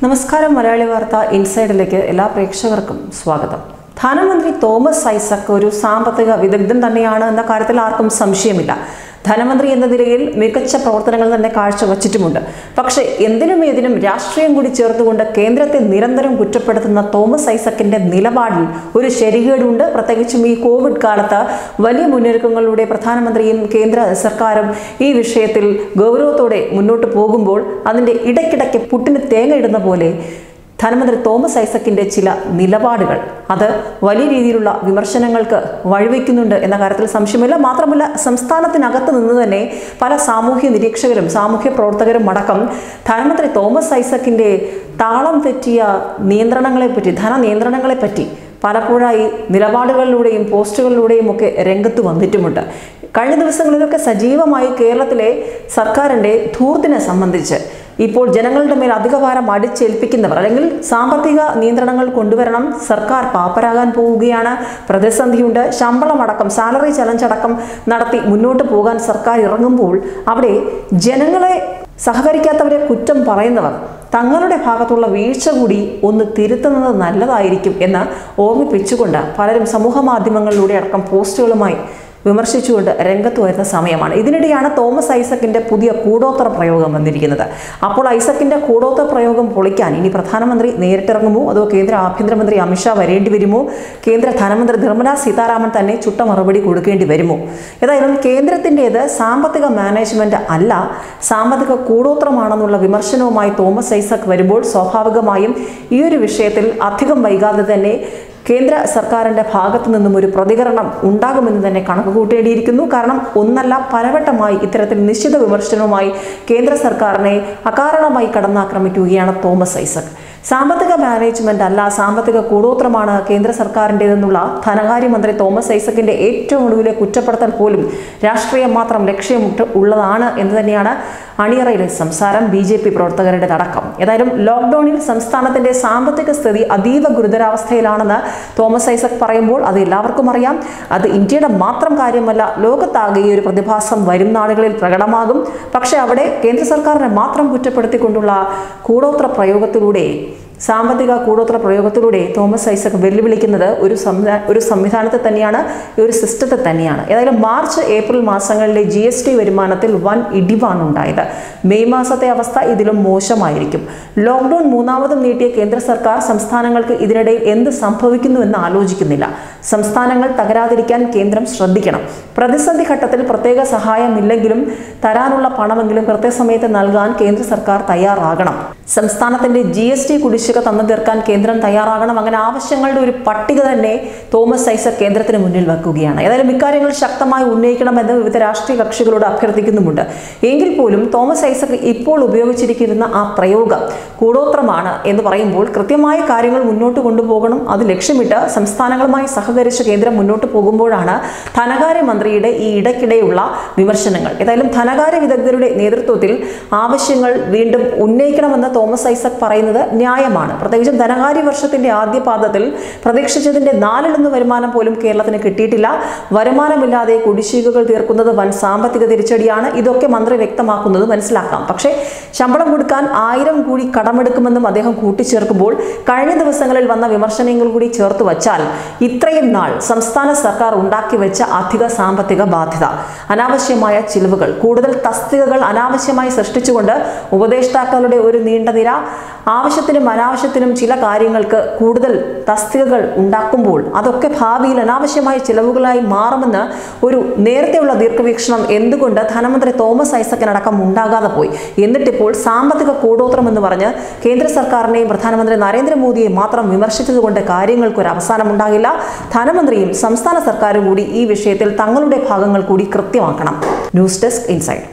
നമസ്കാരം മലയാളി വാർത്ത ഇൻസൈഡിലേക്ക് എല്ലാ പ്രേക്ഷകർക്കും സ്വാഗതം ധനമന്ത്രി തോമസ് ഐസക് ഒരു സാമ്പത്തിക വിദഗ്ധൻ തന്നെയാണ് എന്ന കാര്യത്തിൽ ആർക്കും സംശയമില്ല ധനമന്ത്രി എന്ന നിലയിൽ മികച്ച പ്രവർത്തനങ്ങൾ തന്നെ കാഴ്ചവച്ചിട്ടുമുണ്ട് പക്ഷേ എന്തിനും ഏതിനും രാഷ്ട്രീയം കൂടി ചേർത്തുകൊണ്ട് കേന്ദ്രത്തെ നിരന്തരം കുറ്റപ്പെടുത്തുന്ന തോമസ് ഐസക്കിന്റെ നിലപാടിൽ ഒരു ശരികേടുണ്ട് പ്രത്യേകിച്ചും ഈ കോവിഡ് കാലത്ത് വലിയ മുന്നൊരുക്കങ്ങളിലൂടെ പ്രധാനമന്ത്രിയും കേന്ദ്ര സർക്കാരും ഈ വിഷയത്തിൽ ഗൗരവത്തോടെ മുന്നോട്ട് പോകുമ്പോൾ അതിൻ്റെ ഇടയ്ക്കിടയ്ക്ക് പുട്ടിന് തേങ്ങ ഇടുന്ന പോലെ ധനമന്ത്രി തോമസ് ഐസക്കിന്റെ ചില നിലപാടുകൾ അത് വലിയ രീതിയിലുള്ള വിമർശനങ്ങൾക്ക് വഴിവെക്കുന്നുണ്ട് എന്ന കാര്യത്തിൽ സംശയമില്ല മാത്രമല്ല സംസ്ഥാനത്തിനകത്ത് നിന്ന് തന്നെ പല സാമൂഹ്യ നിരീക്ഷകരും സാമൂഹ്യ പ്രവർത്തകരും അടക്കം ധനമന്ത്രി തോമസ് ഐസക്കിന്റെ താളം തെറ്റിയ നിയന്ത്രണങ്ങളെപ്പറ്റി ധന നിയന്ത്രണങ്ങളെപ്പറ്റി പലപ്പോഴായി നിലപാടുകളിലൂടെയും പോസ്റ്റുകളിലൂടെയും ഒക്കെ രംഗത്ത് വന്നിട്ടുമുണ്ട് കഴിഞ്ഞ ദിവസങ്ങളിലൊക്കെ സജീവമായി കേരളത്തിലെ സർക്കാരിൻ്റെ ധൂർത്തിനെ സംബന്ധിച്ച് ഇപ്പോൾ ജനങ്ങളുടെ മേൽ അധികഭാരം അടിച്ചേൽപ്പിക്കുന്നവർ അല്ലെങ്കിൽ സാമ്പത്തിക നിയന്ത്രണങ്ങൾ കൊണ്ടുവരണം സർക്കാർ പാപ്പരാകാൻ പോവുകയാണ് പ്രതിസന്ധിയുണ്ട് ശമ്പളമടക്കം സാലറി ചലഞ്ച് അടക്കം നടത്തി മുന്നോട്ട് പോകാൻ സർക്കാർ ഇറങ്ങുമ്പോൾ അവിടെ ജനങ്ങളെ സഹകരിക്കാത്തവരെ കുറ്റം പറയുന്നവർ തങ്ങളുടെ ഭാഗത്തുള്ള വീഴ്ച കൂടി ഒന്ന് തിരുത്തുന്നത് നല്ലതായിരിക്കും എന്ന് ഓർമ്മിപ്പിച്ചുകൊണ്ട് പലരും സമൂഹ മാധ്യമങ്ങളിലൂടെ അടക്കം പോസ്റ്റുകളുമായി വിമർശിച്ചുകൊണ്ട് രംഗത്ത് വരുന്ന സമയമാണ് ഇതിനിടെയാണ് തോമസ് ഐസക്കിന്റെ പുതിയ കൂടോത്തര പ്രയോഗം വന്നിരിക്കുന്നത് അപ്പോൾ ഐസക്കിന്റെ കൂടോത്തര പ്രയോഗം പൊളിക്കാൻ ഇനി പ്രധാനമന്ത്രി നേരിട്ടിറങ്ങുമോ അതോ കേന്ദ്ര ആഭ്യന്തരമന്ത്രി അമിത്ഷാ വരേണ്ടി വരുമോ കേന്ദ്ര ധനമന്ത്രി നിർമ്മല സീതാരാമൻ തന്നെ ചുട്ട മറുപടി കൊടുക്കേണ്ടി വരുമോ ഏതായാലും കേന്ദ്രത്തിൻ്റേത് സാമ്പത്തിക മാനേജ്മെന്റ് അല്ല സാമ്പത്തിക കൂടോത്രമാണെന്നുള്ള വിമർശനവുമായി തോമസ് ഐസക് വരുമ്പോൾ സ്വാഭാവികമായും ഈ ഒരു വിഷയത്തിൽ അധികം വൈകാതെ തന്നെ കേന്ദ്ര സർക്കാരിൻ്റെ ഭാഗത്തു നിന്നും ഒരു പ്രതികരണം ഉണ്ടാകുമെന്ന് തന്നെ കണക്ക് കൂട്ടേണ്ടിയിരിക്കുന്നു കാരണം ഒന്നല്ല പലവട്ടമായി ഇത്തരത്തിൽ നിശ്ചിത വിമർശനവുമായി കേന്ദ്ര സർക്കാരിനെ അകാരണമായി കടന്നാക്രമിക്കുകയാണ് തോമസ് ഐസക് സാമ്പത്തിക മാനേജ്മെന്റ് അല്ല സാമ്പത്തിക കൂടോത്രമാണ് കേന്ദ്ര സർക്കാരിൻ്റെതെന്നുള്ള ധനകാര്യമന്ത്രി തോമസ് ഐസക്കിന്റെ ഏറ്റവും ഒടുവിലെ കുറ്റപ്പെടുത്തൽ പോലും രാഷ്ട്രീയം മാത്രം ലക്ഷ്യമിട്ട് ഉള്ളതാണ് എന്ന് തന്നെയാണ് അണിയറയിലെ സംസാരം ബി ജെ പി പ്രവർത്തകരുടെ അടക്കം ഏതായാലും ലോക്ക്ഡൌണിൽ സംസ്ഥാനത്തിന്റെ സാമ്പത്തിക സ്ഥിതി അതീവ ഗുരുതരാവസ്ഥയിലാണെന്ന് തോമസ് ഐസക് പറയുമ്പോൾ അത് എല്ലാവർക്കും അറിയാം അത് ഇന്ത്യയുടെ മാത്രം കാര്യമല്ല ലോകത്താകെ ഈ ഒരു പ്രതിഭാസം വരും നാളുകളിൽ പ്രകടമാകും പക്ഷേ അവിടെ കേന്ദ്ര സർക്കാരിനെ മാത്രം കുറ്റപ്പെടുത്തിക്കൊണ്ടുള്ള കൂടോത്ര പ്രയോഗത്തിലൂടെ സാമ്പത്തിക കൂടോത്ര പ്രയോഗത്തിലൂടെ തോമസ് ഐസക് വെല്ലുവിളിക്കുന്നത് ഒരു സംവിധാ ഒരു സംവിധാനത്തെ തന്നെയാണ് ഈ ഒരു സിസ്റ്റത്തെ തന്നെയാണ് ഏതായാലും മാർച്ച് ഏപ്രിൽ മാസങ്ങളിലെ ജി എസ് ടി വരുമാനത്തിൽ വൻ ഇടിവാണ് ഉണ്ടായത് മെയ് മാസത്തെ അവസ്ഥ ഇതിലും മോശമായിരിക്കും ലോക്ക്ഡൌൺ മൂന്നാമതും നീട്ടിയ കേന്ദ്ര സർക്കാർ സംസ്ഥാനങ്ങൾക്ക് ഇതിനിടയിൽ എന്ത് സംഭവിക്കുന്നു എന്ന് ആലോചിക്കുന്നില്ല സംസ്ഥാനങ്ങൾ തകരാതിരിക്കാൻ കേന്ദ്രം ശ്രദ്ധിക്കണം പ്രതിസന്ധി ഘട്ടത്തിൽ പ്രത്യേക സഹായമില്ലെങ്കിലും തരാനുള്ള പണമെങ്കിലും കൃത്യസമയത്ത് നൽകാൻ കേന്ദ്ര സർക്കാർ തയ്യാറാകണം സംസ്ഥാനത്തിന്റെ ജി എസ് ടി കുടിശ്ശിക തന്നു തീർക്കാൻ കേന്ദ്രം തയ്യാറാകണം അങ്ങനെ ആവശ്യങ്ങളുടെ ഒരു പട്ടിക തന്നെ തോമസ് ഐസക് കേന്ദ്രത്തിന് മുന്നിൽ വെക്കുകയാണ് ഏതായാലും ഇക്കാര്യങ്ങൾ ശക്തമായി ഉന്നയിക്കണമെന്ന് വിവിധ രാഷ്ട്രീയ കക്ഷികളോട് അഭ്യർത്ഥിക്കുന്നുമുണ്ട് എങ്കിൽ പോലും തോമസ് ഐസക് ഇപ്പോൾ ഉപയോഗിച്ചിരിക്കുന്ന ആ പ്രയോഗം കൂടോത്രമാണ് എന്ന് പറയുമ്പോൾ കൃത്യമായ കാര്യങ്ങൾ മുന്നോട്ട് കൊണ്ടുപോകണം അത് ലക്ഷ്യമിട്ട് സംസ്ഥാനങ്ങളുമായി സഹകരിച്ച് കേന്ദ്രം മുന്നോട്ട് പോകുമ്പോഴാണ് ധനകാര്യമന്ത്രിയുടെ ഈ ഇടയ്ക്കിടെയുള്ള വിമർശനങ്ങൾ ഏതായാലും ധനകാര്യ വിദഗ്ധരുടെ നേതൃത്വത്തിൽ ആവശ്യങ്ങൾ വീണ്ടും ഉന്നയിക്കണമെന്ന് തോമസ് ഐസക് പറയുന്നത് ന്യായമാണ് പ്രത്യേകിച്ചും ധനകാര്യ വർഷത്തിന്റെ ആദ്യ പാദത്തിൽ പ്രതീക്ഷിച്ചതിന്റെ നാലിലൊന്ന് വരുമാനം പോലും കേരളത്തിന് കിട്ടിയിട്ടില്ല വരുമാനമില്ലാതെ കുടിശ്ശികകൾ തീർക്കുന്നത് വൻ സാമ്പത്തിക തിരിച്ചടിയാണ് ഇതൊക്കെ മന്ത്രി വ്യക്തമാക്കുന്നത് മനസ്സിലാക്കാം പക്ഷേ ശമ്പളം കൊടുക്കാൻ ആയിരം കൂടി കടമെടുക്കുമെന്നും അദ്ദേഹം കൂട്ടിച്ചേർക്കുമ്പോൾ കഴിഞ്ഞ ദിവസങ്ങളിൽ വന്ന വിമർശനങ്ങൾ കൂടി ചേർത്ത് വച്ചാൽ ഇത്രയും നാൾ സംസ്ഥാന സർക്കാർ ഉണ്ടാക്കി വെച്ച അധിക സാമ്പത്തിക ബാധ്യത അനാവശ്യമായ ചിലവുകൾ കൂടുതൽ തസ്തികകൾ അനാവശ്യമായി സൃഷ്ടിച്ചുകൊണ്ട് ഉപദേഷ്ടാക്കളുടെ ഒരു നീണ്ട നിര ആവശ്യത്തിനും അനാവശ്യത്തിനും ചില കാര്യങ്ങൾക്ക് കൂടുതൽ തസ്തികകൾ ഉണ്ടാക്കുമ്പോൾ അതൊക്കെ ഭാവിയിൽ അനാവശ്യമായ ചിലവുകളായി മാറുമെന്ന് ഒരു നേരത്തെയുള്ള ദീർഘവീക്ഷണം എന്തുകൊണ്ട് ധനമന്ത്രി തോമസ് ഐസക്കിനടക്കം ഉണ്ടാകാതെ പോയി എന്നിട്ടിപ്പോൾ സാമ്പത്തിക കൂടോത്രം എന്ന് പറഞ്ഞ് കേന്ദ്ര സർക്കാരിനെയും പ്രധാനമന്ത്രി നരേന്ദ്രമോദിയെ മാത്രം വിമർശിച്ചതുകൊണ്ട് കാര്യങ്ങൾക്ക് ഒരു അവസാനം ഉണ്ടാകില്ല ധനമന്ത്രിയും സംസ്ഥാന സർക്കാരും കൂടി ഈ വിഷയത്തിൽ തങ്ങളുടെ ഭാഗങ്ങൾ കൂടി കൃത്യമാക്കണം ന്യൂസ് ഡെസ്ക് ഇൻസൈഡ്